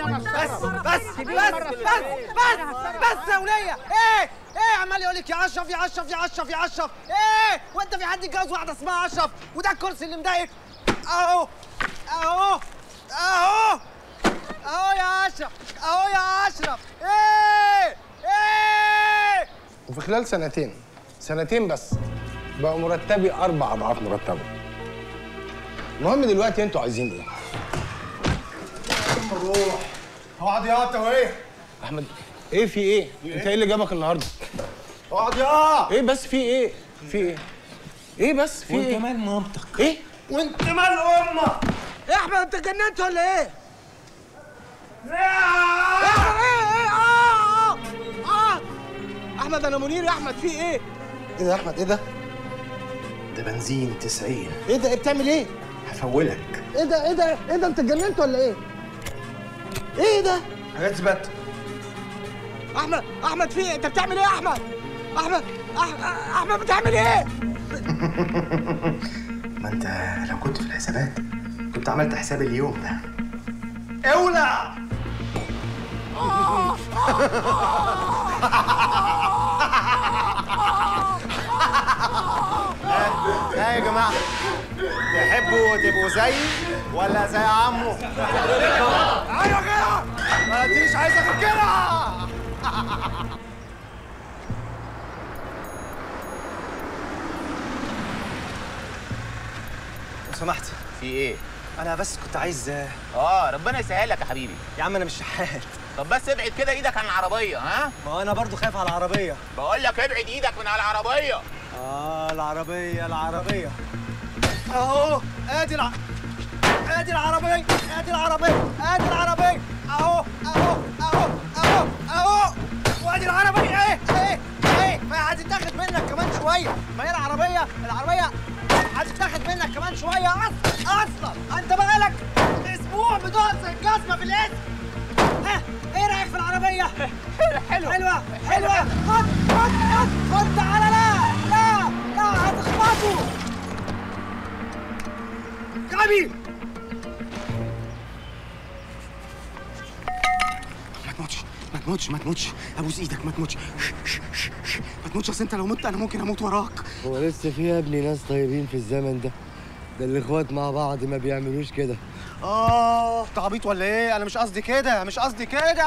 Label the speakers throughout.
Speaker 1: بس بس بس بس بس يا وليه ايه ايه عمال يقول لك يا اشرف يا اشرف يا اشرف يا اشرف ايه وانت في حد يتجوز واحده اسمها اشرف وده الكرسي اللي مضايقك اهو اهو اهو اهو يا اشرف اهو يا اشرف ايه ايه
Speaker 2: وفي خلال سنتين سنتين بس بقى مرتبي اربع اضعاف مرتبه المهم دلوقتي انتوا عايزين ايه؟
Speaker 3: روح اقعد يا انت وايه
Speaker 2: احمد ايه في ايه؟ انت ايه اللي جابك النهارده؟
Speaker 3: اقعد يا
Speaker 2: ايه بس في ايه؟ في ايه؟ ايه بس في ايه؟
Speaker 3: مال مامتك
Speaker 2: ايه؟
Speaker 3: وانت مال امك
Speaker 1: يا احمد انت اتجننت ولا ايه؟
Speaker 3: لا
Speaker 1: احمد ايه ايه اه اه اه احمد انا منير يا احمد في ايه؟
Speaker 2: ايه ده يا احمد ايه ده؟
Speaker 3: ده بنزين 90
Speaker 2: ايه ده؟ ايه بتعمل ايه؟
Speaker 3: هفولك
Speaker 1: ايه ده ايه ده ايه ده انت اتجننت ولا ايه؟ ايه ده؟
Speaker 3: اثبت
Speaker 1: احمد احمد في ايه؟ انت بتعمل ايه يا احمد؟ احمد أح- احمد بتعمل ايه؟
Speaker 3: ما انت لو كنت في الحسابات كنت عملت حساب اليوم ده اولع
Speaker 4: ها يا جماعة تحبوا تبقوا زيي ولا زي عمو؟
Speaker 1: ايوه كده
Speaker 4: ما ديش عايزة غير كده
Speaker 3: لو سمحت
Speaker 4: في ايه؟
Speaker 3: انا بس كنت عايز
Speaker 4: اه ربنا يسهلك يا حبيبي
Speaker 3: يا عم انا مش شحات
Speaker 4: طب بس ابعد كده ايدك عن العربية ها؟
Speaker 3: ما هو انا برضو خايف على العربيه
Speaker 4: بقول لك ابعد ايدك من على العربية
Speaker 3: اه العربيه العربيه
Speaker 1: اهو ادي الع... ادي العربية ادي العربية ادي العربية اهو اهو اهو اهو اهو وادي العربية ايه ايه ايه ما هي هتتاخد منك كمان شوية ما هي العربية العربية هتتاخد منك كمان شوية اصلا اصلا انت بقالك اسبوع بتقعد زي الجزمة في الاسم ها ايه رايك في العربية؟ حلوة حلوة حلوة خد خد خد خد تعالى لا لا لا هتخبطوا غبي
Speaker 3: ما تموتش ما تموتش ما تموتش ابوس ايدك ما تموتش ما تموتش اصل انت لو مت انا ممكن اموت وراك
Speaker 5: هو لسه في يا ابني ناس طيبين في الزمن ده ده الاخوات مع بعض ما بيعملوش كده
Speaker 3: اه انت عبيط ولا ايه انا مش قصدي كده مش قصدي كده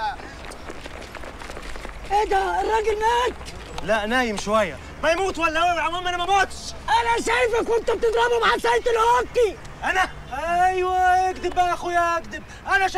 Speaker 1: ايه ده الراجل مات
Speaker 3: لا نايم شويه ما يموت ولا هو عموما انا ما موتش
Speaker 1: انا شايفك وانت بتضربه مع سايت الهوكي
Speaker 3: انا ايوه اكذب بقى يا اخويا اكذب انا